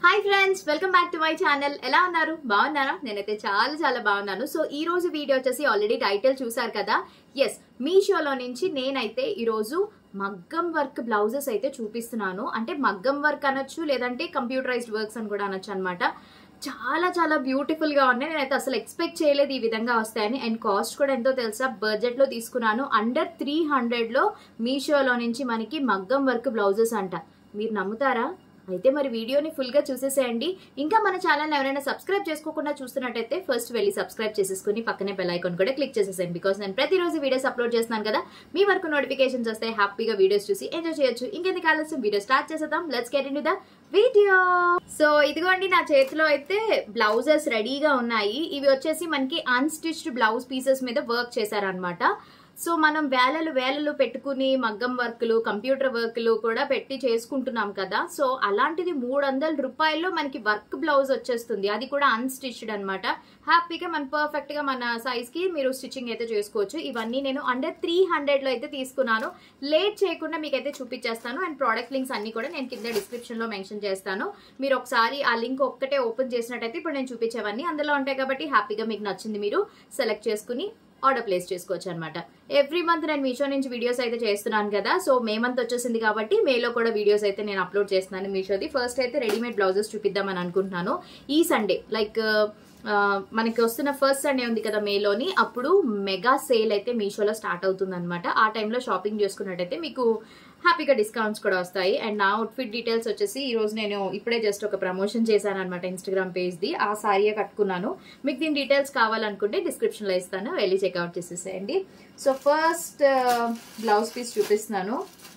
hi friends welcome back to my channel ఎలా ఉన్నారు బాగున్నారా నేనైతే చాలా చాలా బాగున్నాను సో ఈ రోజు వీడియో వచ్చేసి ఆల్రెడీ టైటిల్ చూసారు కదా ఎస్ మీషోలో నుంచి నేనైతే ఈరోజు మగ్గం వర్క్ బ్లౌజెస్ అయితే చూపిస్తున్నాను అంటే మగ్గం వర్క్ అనొచ్చు లేదంటే కంప్యూటరైజ్డ్ వర్క్స్ అని కూడా అనొచ్చు అనమాట చాలా చాలా బ్యూటిఫుల్ గా ఉన్నాయి నేనైతే అసలు ఎక్స్పెక్ట్ చేయలేదు ఈ విధంగా వస్తాయని అండ్ కాస్ట్ కూడా ఎంతో తెలుసా బడ్జెట్ లో తీసుకున్నాను అండర్ త్రీ హండ్రెడ్ లో మీషోలో నుంచి మనకి మగ్గం వర్క్ బ్లౌజెస్ అంట మీరు నమ్ముతారా అయితే మరి వీడియోని ఫుల్ గా చూసేసేయండి ఇంకా మన ఛానల్ ఎవరైనా సబ్స్క్రైబ్ చేసుకోకుండా చూస్తున్నట్టయితే ఫస్ట్ వెళ్ళి సబ్స్క్రైబ్ చేసేసుకుని పక్కనే బెల్ ఐకాన్ కూడా క్లిక్ చేసేసేయండి బికాస్ నేను ప్రతిరోజు వీడియోస్ అప్లోడ్ చేస్తున్నాను కదా మీ వరకు నోటిఫికేషన్స్ వస్తాయి హ్యాపీగా వీడియోస్ చూసి ఎంజాయ్ చేయొచ్చు ఇంకెందుకు ఆలస్యం వీడియో స్టార్ట్ చేసేద్దాం let's get in the video so ఇదిగోండి నా చేతిలో అయితే బ్లౌజెస్ రెడీగా ఉన్నాయి ఇవి వచ్చేసి మనకి అన్స్టిచ్డ్ బ్లౌజ్ పీసెస్ మీద వర్క్ చేశారనమాట సో మనం వేలలు వేలలు పెట్టుకుని మగ్గం వర్క్లు కంప్యూటర్ వర్క్లు కూడా పెట్టి చేసుకుంటున్నాం కదా సో అలాంటిది మూడు వందల రూపాయల్లో మనకి వర్క్ బ్లౌజ్ వచ్చేస్తుంది అది కూడా అన్స్టిచ్డ్ అనమాట హ్యాపీగా మన పర్ఫెక్ట్ గా మన సైజ్ కి మీరు స్టిచ్చింగ్ అయితే చేసుకోవచ్చు ఇవన్నీ నేను అండర్ త్రీ హండ్రెడ్ లో అయితే తీసుకున్నాను లేట్ చేయకుండా మీకు అయితే చూపించేస్తాను అండ్ ప్రోడక్ట్ లింక్స్ అన్ని కూడా నేను కింద డిస్క్రిప్షన్ లో మెన్షన్ చేస్తాను మీరు ఒకసారి ఆ లింక్ ఒక్కటే ఓపెన్ చేసినట్టయితే ఇప్పుడు నేను చూపించేవన్నీ అందులో ఉంటాయి కాబట్టి హ్యాపీగా మీకు నచ్చింది మీరు సెలెక్ట్ చేసుకుని ఆర్డర్ ప్లేస్ చేసుకోవచ్చు అనమాట ఎవ్రీ మంత్ నేను మీషో నుంచి వీడియోస్ అయితే చేస్తున్నాను కదా సో మే మంత్ వచ్చేసింది కాబట్టి మేలో కూడా వీడియోస్ అయితే నేను అప్లోడ్ చేస్తున్నాను మీషోది ఫస్ట్ అయితే రెడీమేడ్ బ్లౌజెస్ చూపిద్దామని అనుకుంటున్నాను ఈ సండే లైక్ మనకి వస్తున్న ఫస్ట్ సండే ఉంది కదా మేలోని అప్పుడు మెగా సేల్ అయితే మీషోలో స్టార్ట్ అవుతుంది అనమాట ఆ టైంలో షాపింగ్ చేసుకున్నట్టయితే మీకు హ్యాపీగా డిస్కౌంట్స్ కూడా వస్తాయి అండ్ నా అవుట్ఫిట్ డీటెయిల్స్ వచ్చేసి ఈ రోజు నేను ఇప్పుడే జస్ట్ ఒక ప్రమోషన్ చేశాను అనమాట ఇన్స్టాగ్రామ్ పేజ్ది ఆ సారీయే కట్టుకున్నాను మీకు దీని డీటెయిల్స్ కావాలనుకుంటే డిస్క్రిప్షన్లో ఇస్తాను వెళ్ళి చెక్అవుట్ చేసేసేయండి సో ఫస్ట్ బ్లౌజ్ పీస్ చూపిస్తున్నాను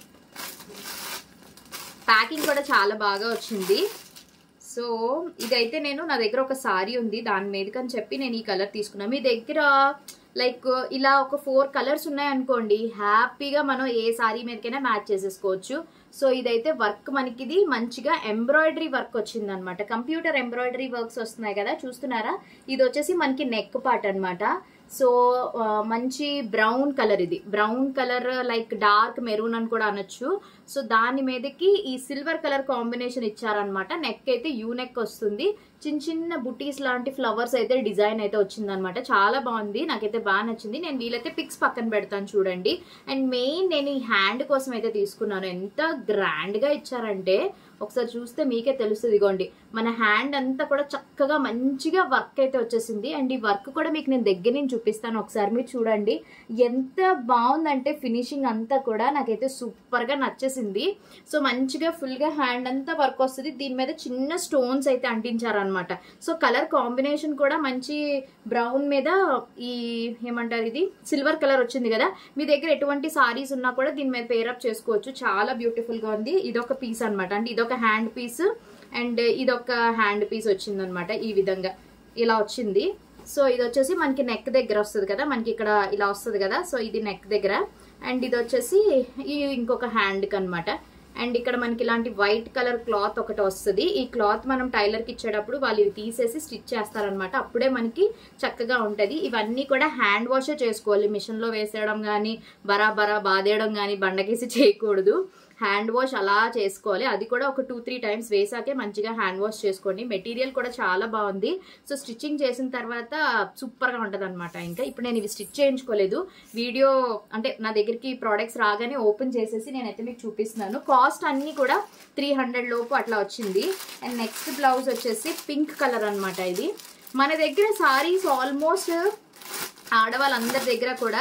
ప్యాకింగ్ కూడా చాలా బాగా వచ్చింది సో ఇదైతే నేను నా దగ్గర ఒక సారీ ఉంది దాని మీదకని చెప్పి నేను ఈ కలర్ తీసుకున్నాను మీ దగ్గర లైక్ ఇలా ఒక ఫోర్ కలర్స్ ఉన్నాయనుకోండి హ్యాపీగా మనం ఏ సారీ మీదకైనా మ్యాచ్ చేసేసుకోవచ్చు సో ఇదైతే వర్క్ మనకి ఇది మంచిగా ఎంబ్రాయిడరీ వర్క్ వచ్చింది అనమాట కంప్యూటర్ ఎంబ్రాయిడరీ వర్క్స్ వస్తున్నాయి కదా చూస్తున్నారా ఇది వచ్చేసి మనకి నెక్ పార్ట్ అనమాట సో మంచి బ్రౌన్ కలర్ ఇది brown colour like dark maroon అని కూడా అనొచ్చు సో దాని మీదకి ఈ సిల్వర్ కలర్ కాంబినేషన్ ఇచ్చారనమాట నెక్ అయితే యూ నెక్ వస్తుంది చిన్న చిన్న బుటీస్ లాంటి ఫ్లవర్స్ అయితే డిజైన్ అయితే వచ్చింది అనమాట చాలా బాగుంది నాకైతే బాగా నచ్చింది నేను వీలైతే పిక్స్ పక్కన పెడతాను చూడండి అండ్ మెయిన్ నేను ఈ హ్యాండ్ కోసం అయితే తీసుకున్నాను ఎంత గ్రాండ్ గా ఇచ్చారంటే ఒకసారి చూస్తే మీకే తెలుస్తుంది ఇగోండి మన హ్యాండ్ అంతా కూడా చక్కగా మంచిగా వర్క్ అయితే వచ్చేసింది అండ్ ఈ వర్క్ కూడా మీకు నేను దగ్గర నుంచి చూపిస్తాను ఒకసారి మీరు చూడండి ఎంత బాగుందంటే ఫినిషింగ్ అంతా కూడా నాకైతే సూపర్ గా నచ్చేసింది సో మంచిగా ఫుల్ గా హ్యాండ్ అంతా వర్క్ వస్తుంది దీని మీద చిన్న స్టోన్స్ అయితే అంటించారనమాట సో కలర్ కాంబినేషన్ కూడా మంచి బ్రౌన్ మీద ఈ ఏమంటారు ఇది సిల్వర్ కలర్ వచ్చింది కదా మీ దగ్గర ఎటువంటి సారీస్ ఉన్నా కూడా దీని మీద పేరప్ చేసుకోవచ్చు చాలా బ్యూటిఫుల్ గా ఉంది ఇదొక పీస్ అనమాట అంటే ఇదొక హ్యాండ్ పీస్ అండ్ ఇదొక హ్యాండ్ పీస్ వచ్చింది అనమాట ఈ విధంగా ఇలా వచ్చింది సో ఇది వచ్చేసి మనకి నెక్ దగ్గర వస్తుంది కదా మనకి ఇక్కడ ఇలా వస్తుంది కదా సో ఇది నెక్ దగ్గర అండ్ ఇది వచ్చేసి ఈ ఇంకొక హ్యాండ్కి అనమాట అండ్ ఇక్కడ మనకి ఇలాంటి వైట్ కలర్ క్లాత్ ఒకటి వస్తుంది ఈ క్లాత్ మనం టైలర్కి ఇచ్చేటప్పుడు వాళ్ళు ఇవి తీసేసి స్టిచ్ చేస్తారనమాట అప్పుడే మనకి చక్కగా ఉంటుంది ఇవన్నీ కూడా హ్యాండ్ వాషే చేసుకోవాలి మిషన్లో వేసేయడం కానీ బరాబరా బాదేయడం కానీ బండకేసి చేయకూడదు హ్యాండ్ వాష్ అలా చేసుకోవాలి అది కూడా ఒక టూ త్రీ టైమ్స్ వేసాకే మంచిగా హ్యాండ్ వాష్ చేసుకోండి మెటీరియల్ కూడా చాలా బాగుంది సో స్టిచ్చింగ్ చేసిన తర్వాత సూపర్గా ఉంటుంది అనమాట ఇంకా ఇప్పుడు నేను ఇవి స్టిచ్ చేయించుకోలేదు వీడియో అంటే నా దగ్గరికి ప్రోడక్ట్స్ రాగానే ఓపెన్ చేసేసి నేనైతే మీకు చూపిస్తున్నాను కాస్ట్ అన్నీ కూడా త్రీ హండ్రెడ్ లోపు అట్లా వచ్చింది అండ్ నెక్స్ట్ బ్లౌజ్ వచ్చేసి పింక్ కలర్ అనమాట ఇది మన దగ్గర సారీస్ ఆల్మోస్ట్ ఆడవాళ్ళందరి దగ్గర కూడా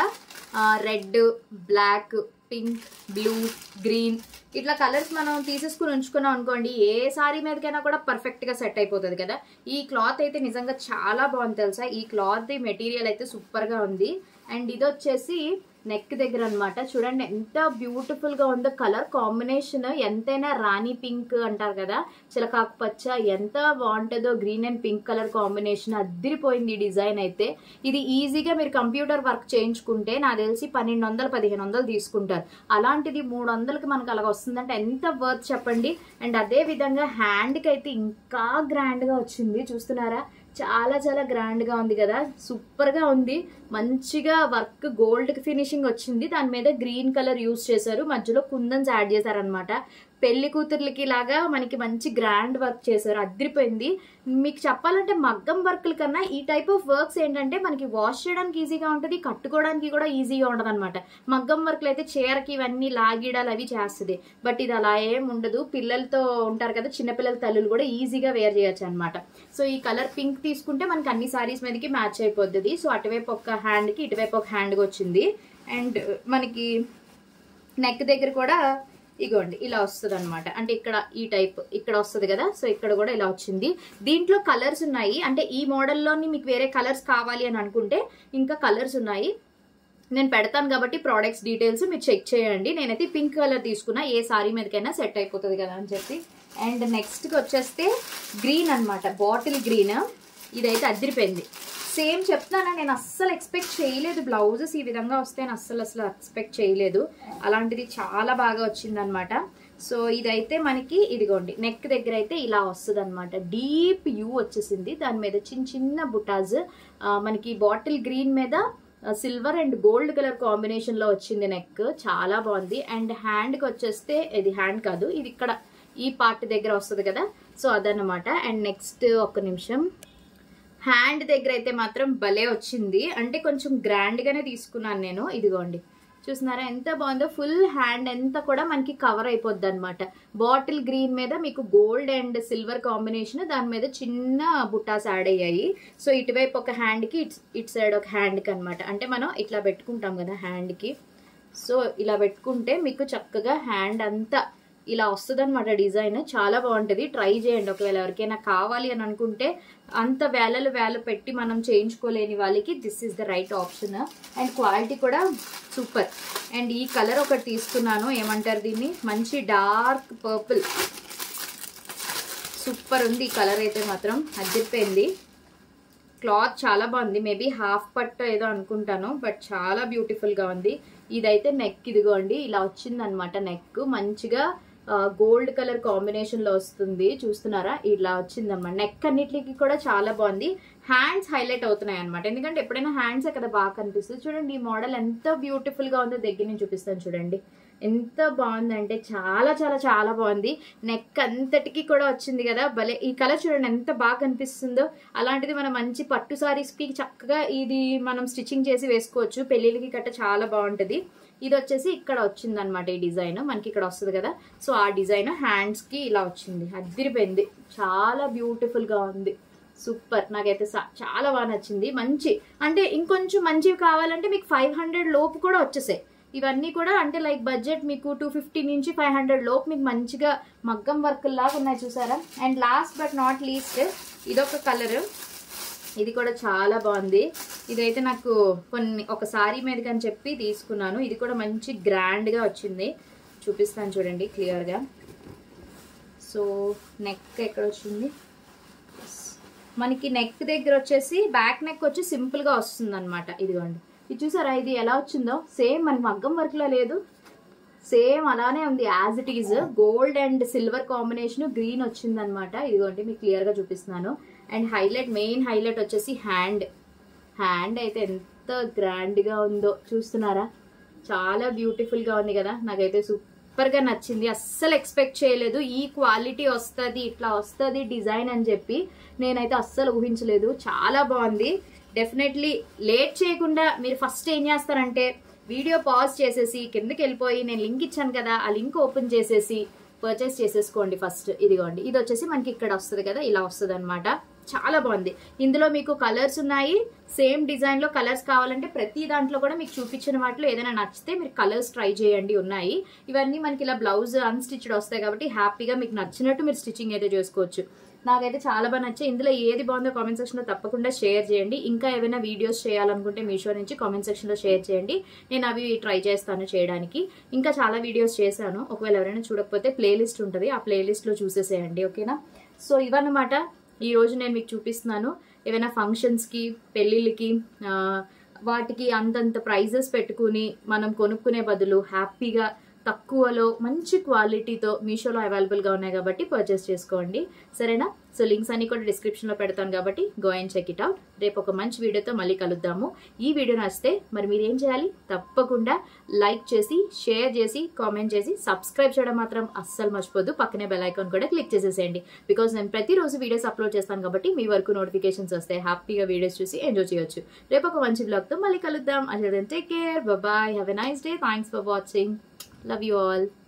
red black pink blue green ఇట్లా కలర్స్ మనం తీసేసుకుని ఉంచుకున్నాం అనుకోండి ఏ సారీ మీదకైనా కూడా పర్ఫెక్ట్గా సెట్ అయిపోతుంది కదా ఈ క్లాత్ అయితే నిజంగా చాలా బాగుంది తెలుసా ఈ క్లాత్ మెటీరియల్ అయితే సూపర్గా ఉంది అండ్ ఇది వచ్చేసి నెక్ దగ్గర అనమాట చూడండి ఎంత బ్యూటిఫుల్ గా ఉందో కలర్ కాంబినేషన్ ఎంతైనా రాణి పింక్ అంటారు కదా చిలకాకు పచ్చ ఎంత బాగుంటుందో green and pink colour combination అద్దరిపోయింది ఈ డిజైన్ అయితే ఇది ఈజీగా మీరు కంప్యూటర్ వర్క్ చేయించుకుంటే నాకు తెలిసి పన్నెండు వందలు పదిహేను వందలు తీసుకుంటారు అలాంటిది మూడు వందలకి మనకు అలాగ వస్తుందంటే ఎంత వర్త్ చెప్పండి అండ్ అదే విధంగా హ్యాండ్కి అయితే ఇంకా గ్రాండ్గా వచ్చింది చూస్తున్నారా చాలా చాలా గ్రాండ్గా ఉంది కదా సూపర్గా ఉంది మంచిగా వర్క్ గోల్డ్ ఫినిషింగ్ వచ్చింది దాని మీద గ్రీన్ కలర్ యూస్ చేశారు మధ్యలో కుందన్స్ యాడ్ చేశారనమాట పెళ్లి కూతుర్లకి లాగా మనకి మంచి గ్రాండ్ వర్క్ చేశారు అదిరిపోయింది మీకు చెప్పాలంటే మగ్గం వర్క్ల కన్నా ఈ టైప్ ఆఫ్ వర్క్స్ ఏంటంటే మనకి వాష్ చేయడానికి ఈజీగా ఉంటుంది కట్టుకోవడానికి కూడా ఈజీగా ఉండదు అనమాట మగ్గం వర్క్లు అయితే చీరకి ఇవన్నీ లాగిడాలు అవి చేస్తుంది బట్ ఇది అలా ఏం ఉండదు పిల్లలతో ఉంటారు కదా చిన్నపిల్లల తల్లులు కూడా ఈజీగా వేర్ చేయొచ్చు అనమాట సో ఈ కలర్ పింక్ తీసుకుంటే మనకి అన్ని సారీస్ మీదకి మ్యాచ్ అయిపోద్ది సో అటువైపు ఒక హ్యాండ్కి ఇటువైపు ఒక హ్యాండ్కి వచ్చింది అండ్ మనకి నెక్ దగ్గర కూడా ఇగోండి ఇలా వస్తుంది అనమాట అంటే ఇక్కడ ఈ టైప్ ఇక్కడ వస్తుంది కదా సో ఇక్కడ కూడా ఇలా వచ్చింది దీంట్లో కలర్స్ ఉన్నాయి అంటే ఈ మోడల్లోని మీకు వేరే కలర్స్ కావాలి అని అనుకుంటే ఇంకా కలర్స్ ఉన్నాయి నేను పెడతాను కాబట్టి ప్రోడక్ట్స్ డీటెయిల్స్ మీరు చెక్ చేయండి నేనైతే పింక్ కలర్ తీసుకున్నా ఏ సారీ మీదకైనా సెట్ అయిపోతుంది కదా అని చెప్పి అండ్ నెక్స్ట్కి వచ్చేస్తే గ్రీన్ అనమాట బాటిల్ గ్రీన్ ఇదైతే అదిరిపోయింది సేమ్ చెప్తానా నేను అస్సలు ఎక్స్పెక్ట్ చేయలేదు బ్లౌజెస్ ఈ విధంగా వస్తాయని అస్సలు అసలు ఎక్స్పెక్ట్ చేయలేదు అలాంటిది చాలా బాగా వచ్చిందనమాట సో ఇదైతే మనకి ఇదిగోండి నెక్ దగ్గర అయితే ఇలా వస్తుంది అనమాట డీప్ యూ వచ్చేసింది దాని మీద చిన్న చిన్న బుటాజ్ మనకి బాటిల్ గ్రీన్ మీద silver and gold colour combination లో వచ్చింది నెక్ చాలా బాగుంది అండ్ హ్యాండ్ కి వచ్చేస్తే ఇది హ్యాండ్ కాదు ఇది ఇక్కడ ఈ పార్ట్ దగ్గర వస్తుంది కదా సో అదనమాట అండ్ నెక్స్ట్ ఒక్క నిమిషం హ్యాండ్ దగ్గర అయితే మాత్రం భలే వచ్చింది అంటే కొంచెం గ్రాండ్ గానే తీసుకున్నాను నేను ఇదిగోండి చూస్తున్నారా ఎంత బాగుందో ఫుల్ హ్యాండ్ ఎంత కూడా మనకి కవర్ అయిపోద్ది అనమాట బాటిల్ గ్రీన్ మీద మీకు గోల్డ్ అండ్ సిల్వర్ కాంబినేషన్ దాని మీద చిన్న బుట్టాస్ యాడ్ అయ్యాయి సో ఇటువైపు ఒక హ్యాండ్కి ఇట్ ఇటు సైడ్ ఒక హ్యాండ్కి అనమాట అంటే మనం ఇట్లా పెట్టుకుంటాం కదా హ్యాండ్కి సో ఇలా పెట్టుకుంటే మీకు చక్కగా హ్యాండ్ అంతా ఇలా వస్తుంది అనమాట డిజైన్ చాలా బాగుంటుంది ట్రై చేయండి ఒకవేళ ఎవరికైనా కావాలి అని అనుకుంటే అంత వేలలు వేల పెట్టి మనం చేయించుకోలేని వాళ్ళకి this is the right option and quality కూడా సూపర్ అండ్ ఈ కలర్ ఒకటి తీసుకున్నాను ఏమంటారు దీన్ని మంచి డార్క్ పర్పుల్ సూపర్ ఉంది ఈ కలర్ అయితే మాత్రం అదిరిపోయింది క్లాత్ చాలా బాగుంది మేబీ హాఫ్ పట్టు ఏదో అనుకుంటాను బట్ చాలా బ్యూటిఫుల్గా ఉంది ఇదైతే నెక్ ఇదిగోండి ఇలా వచ్చిందనమాట నెక్ మంచిగా గోల్డ్ కలర్ కాంబినేషన్ లో వస్తుంది చూస్తున్నారా ఇలా వచ్చిందన్నమాట నెక్ అన్నిటికి కూడా చాలా బాగుంది హ్యాండ్స్ హైలైట్ అవుతున్నాయి అనమాట ఎందుకంటే ఎప్పుడైనా హ్యాండ్స్ అక్కడ బాగా కనిపిస్తుంది చూడండి ఈ మోడల్ ఎంత బ్యూటిఫుల్ గా ఉందో దగ్గర నుంచి చూపిస్తాను చూడండి ఎంత బాగుందంటే చాలా చాలా చాలా బాగుంది నెక్ అంతటికి కూడా వచ్చింది కదా భలే ఈ కలర్ చూడండి ఎంత బాగా కనిపిస్తుందో అలాంటిది మనం మంచి పట్టు సారీస్ కి చక్కగా ఇది మనం స్టిచ్చింగ్ చేసి వేసుకోవచ్చు పెళ్లిళ్ళకి గట్ట చాలా బాగుంటది ఇది వచ్చేసి ఇక్కడ వచ్చింది అనమాట ఈ డిజైన్ మనకి ఇక్కడ వస్తుంది కదా సో ఆ డిజైన్ హ్యాండ్స్ కి ఇలా వచ్చింది అదిరిపోయింది చాలా బ్యూటిఫుల్ గా ఉంది సూపర్ నాకైతే సా- చాలా బాగా నచ్చింది మంచి అంటే ఇంకొంచెం మంచివి కావాలంటే మీకు ఫైవ్ హండ్రెడ్ లోపు కూడా వచ్చేసాయి ఇవన్నీ కూడా అంటే లైక్ బడ్జెట్ మీకు టూ ఫిఫ్టీ నుంచి ఫైవ్ హండ్రెడ్ లోపు మీకు మంచిగా మగ్గం వర్క్ లాగా ఉన్నాయి చూసారా and last but not least ఇదొక కలర్ ఇది కూడా చాలా బాగుంది ఇదైతే నాకు కొన్ని ఒక సారీ మీదకి అని చెప్పి తీసుకున్నాను ఇది కూడా మంచి గ్రాండ్గా వచ్చింది చూపిస్తాను చూడండి క్లియర్గా సో నెక్ ఎక్కడ వచ్చింది మనకి నెక్ దగ్గర వచ్చేసి బ్యాక్ నెక్ వచ్చి సింపుల్ గా వస్తుంది అనమాట ఇదిగోండి ఇది చూసారా ఇది ఎలా వచ్చిందో సేమ్ మన మగ్గం వర్క్ లో లేదు సేమ్ అలానే ఉంది as it is gold and silver combination green వచ్చింది అనమాట ఇదిగోండి మీకు క్లియర్ గా చూపిస్తున్నాను అండ్ హైలైట్ మెయిన్ హైలైట్ వచ్చేసి హ్యాండ్ హ్యాండ్ అయితే ఎంత గ్రాండ్ గా ఉందో చూస్తున్నారా చాలా బ్యూటిఫుల్ గా ఉంది కదా నాకైతే సూపర్ గా నచ్చింది అస్సలు ఎక్స్పెక్ట్ చేయలేదు ఈ క్వాలిటీ వస్తుంది ఇట్లా వస్తుంది డిజైన్ అని చెప్పి నేనైతే అస్సలు ఊహించలేదు చాలా బాగుంది డెఫినెట్లీ లేట్ చేయకుండా మీరు ఫస్ట్ ఏం చేస్తారంటే వీడియో పాజ్ చేసేసి కిందకి వెళ్ళిపోయి నేను లింక్ ఇచ్చాను కదా ఆ లింక్ ఓపెన్ చేసేసి పర్చేస్ చేసేసుకోండి ఫస్ట్ ఇదిగోండి ఇది వచ్చేసి మనకి ఇక్కడ వస్తుంది కదా ఇలా వస్తుంది చాలా బాగుంది ఇందులో మీకు కలర్స్ ఉన్నాయి సేమ్ డిజైన్ లో కలర్స్ కావాలంటే ప్రతి దాంట్లో కూడా మీకు చూపించిన వాటిలో ఏదైనా నచ్చితే మీరు కలర్స్ ట్రై చేయండి ఉన్నాయి ఇవన్నీ మనకి ఇలా బ్లౌజ్ అన్స్టిచ్డ్ వస్తాయి కాబట్టి హ్యాపీగా మీకు నచ్చినట్టు మీరు స్టిచ్చింగ్ అయితే చేసుకోవచ్చు నాకైతే చాలా బాగా నచ్చాయి ఇందులో ఏది బాగుందో కామెంట్ సెక్షన్ లో తప్పకుండా షేర్ చేయండి ఇంకా ఏమైనా వీడియోస్ చేయాలనుకుంటే మీషో నుంచి కామెంట్ సెక్షన్ లో షేర్ చేయండి నేను అవి ట్రై చేస్తాను చేయడానికి ఇంకా చాలా వీడియోస్ చేశాను ఒకవేళ ఎవరైనా చూడకపోతే ప్లేలిస్ట్ ఉంటుంది ఆ ప్లేలిస్ట్ లో చూసేసేయండి ఓకేనా సో ఇవన్నమాట ఈ రోజు నేను మీకు చూపిస్తున్నాను ఏమైనా ఫంక్షన్స్ కి పెళ్ళిళ్ళకి ఆ, వాటికి అంతంత ప్రైజెస్ పెట్టుకుని మనం కొనుక్కునే బదులు హ్యాపీగా తక్కువలో మంచి క్వాలిటీతో మీషోలో అవైలబుల్గా ఉన్నాయి కాబట్టి పర్చేస్ చేసుకోండి సరేనా సో లింక్స్ అన్ని కూడా డిస్క్రిప్షన్లో పెడతాను కాబట్టి go and check it out రేపు ఒక మంచి వీడియోతో మళ్ళీ కలుద్దాము ఈ వీడియో నచ్చితే మరి మీరు ఏం చేయాలి తప్పకుండా లైక్ చేసి షేర్ చేసి కామెంట్ చేసి సబ్స్క్రైబ్ చేయడం మాత్రం అస్సలు మర్చిపోద్దు పక్కనే బెల్ ఐకాన్ కూడా క్లిక్ చేసేసేయండి బికాస్ నేను ప్రతిరోజు వీడియోస్ అప్లోడ్ చేస్తాను కాబట్టి మీ వరకు నోటిఫికేషన్స్ వస్తాయి హ్యాపీగా వీడియోస్ చూసి ఎంజాయ్ చేయొచ్చు రేపు ఒక మంచి బ్లాగ్తో మళ్ళీ కలుద్దాం అదే take care bye have a nice day thanks for watching love you all